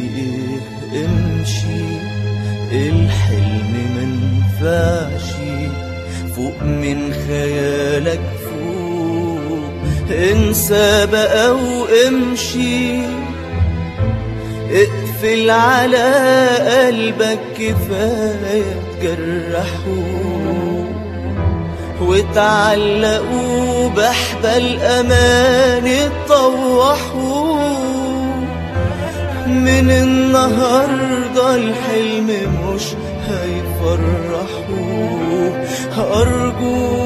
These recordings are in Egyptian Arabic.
ايه امشي الحلم منفعش فوق من خيالك فوق انسى بقى وامشي اقفل على قلبك كفاية تجرحوه وتعلقوا بحبل امان طوحوا من النهارده الحلم مش هيفرحوا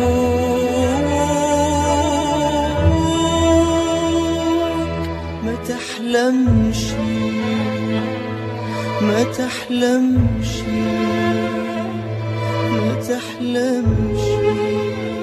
أرجوك ما تحلمش ما تحلمش ما تحلمش